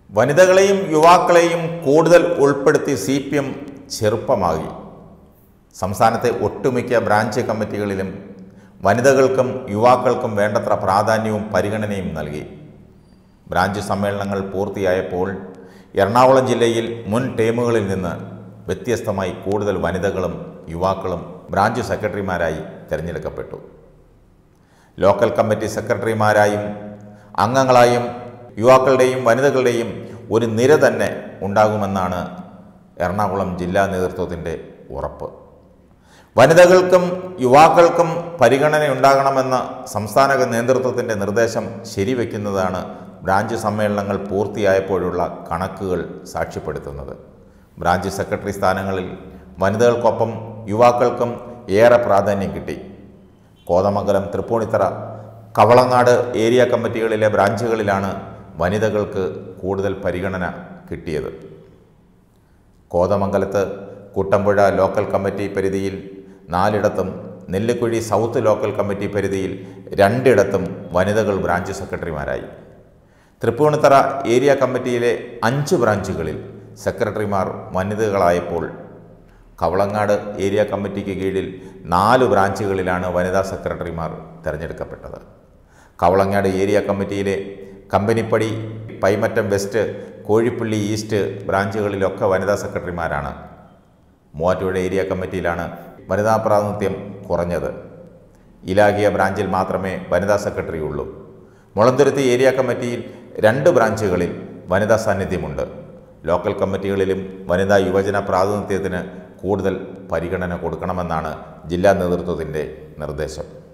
വനിതകളെയും യുവാക്കളെയും കൂടുതൽ ഉൾപ്പെടുത്തി C P M ചെറുപ്പമാകി സംസ്ഥാനത്തെ ഒട്ടുമിക്ക ബ്രാഞ്ച് കമ്മിറ്റികളിലും വനിതകൾക്കും യുവാക്കൾക്കും വേണ്ടത്ര പ്രാധാന്യവും പരിഗണനയും നൽകി ബ്രാഞ്ച് സമ്മേളനങ്ങൾ പൂർത്തിയായപ്പോൾ എറണാകുളം ജില്ലയിൽ മുൻ ടീമുകളിൽ നിന്ന് വ്യത്യസ്തമായി കൂടുതൽ വനിതകളും യുവാക്കളും ബ്രാഞ്ച് സെക്രട്ടറിമാരായി തിരഞ്ഞെടുക്കപ്പെട്ടു ലോക്കൽ കമ്മിറ്റി സെക്രട്ടറിമാരായും അംഗങ്ങളായും യുവാക്കളുടെയും വനിതകളുടെയും ഒരു നിര തന്നെ ഉണ്ടാകുമെന്നാണ് എറണാകുളം ജില്ലാ നേതൃത്വത്തിൻ്റെ ഉറപ്പ് വനിതകൾക്കും യുവാക്കൾക്കും പരിഗണനയുണ്ടാകണമെന്ന സംസ്ഥാന നേതൃത്വത്തിൻ്റെ നിർദ്ദേശം ശരിവെക്കുന്നതാണ് ബ്രാഞ്ച് സമ്മേളനങ്ങൾ പൂർത്തിയായപ്പോഴുള്ള കണക്കുകൾ സാക്ഷ്യപ്പെടുത്തുന്നത് ബ്രാഞ്ച് സെക്രട്ടറി സ്ഥാനങ്ങളിൽ വനിതകൾക്കൊപ്പം യുവാക്കൾക്കും ഏറെ പ്രാധാന്യം കിട്ടി കോതമംഗലം തൃപ്പൂണിത്തറ കവളങ്ങാട് ഏരിയ കമ്മിറ്റികളിലെ ബ്രാഞ്ചുകളിലാണ് വനിതകൾക്ക് കൂടുതൽ പരിഗണന കിട്ടിയത് കോതമംഗലത്ത് കുട്ടമ്പുഴ ലോക്കൽ കമ്മിറ്റി പരിധിയിൽ നാലിടത്തും നെല്ലിക്കുഴി സൗത്ത് ലോക്കൽ കമ്മിറ്റി പരിധിയിൽ രണ്ടിടത്തും വനിതകൾ ബ്രാഞ്ച് സെക്രട്ടറിമാരായി തൃപ്പൂണിത്തറ ഏരിയ കമ്മിറ്റിയിലെ അഞ്ച് ബ്രാഞ്ചുകളിൽ സെക്രട്ടറിമാർ വനിതകളായപ്പോൾ കവളങ്ങാട് ഏരിയ കമ്മിറ്റിക്ക് കീഴിൽ നാല് ബ്രാഞ്ചുകളിലാണ് വനിതാ സെക്രട്ടറിമാർ തിരഞ്ഞെടുക്കപ്പെട്ടത് കവളങ്ങാട് ഏരിയ കമ്മിറ്റിയിലെ കമ്പനിപ്പടി പൈമറ്റം വെസ്റ്റ് കോഴിപ്പള്ളി ഈസ്റ്റ് ബ്രാഞ്ചുകളിലൊക്കെ വനിതാ സെക്രട്ടറിമാരാണ് മൂവാറ്റുപുഴ ഏരിയ കമ്മിറ്റിയിലാണ് വനിതാ പ്രാതിനിധ്യം കുറഞ്ഞത് ഇലാഹിയ ബ്രാഞ്ചിൽ മാത്രമേ വനിതാ സെക്രട്ടറി ഉള്ളൂ മുളന്തുരുത്തി ഏരിയ കമ്മിറ്റിയിൽ രണ്ട് ബ്രാഞ്ചുകളിൽ വനിതാ സാന്നിധ്യമുണ്ട് ലോക്കൽ കമ്മിറ്റികളിലും വനിതാ യുവജന പ്രാതിനിധ്യത്തിന് കൂടുതൽ പരിഗണന കൊടുക്കണമെന്നാണ് ജില്ലാ നേതൃത്വത്തിൻ്റെ നിർദ്ദേശം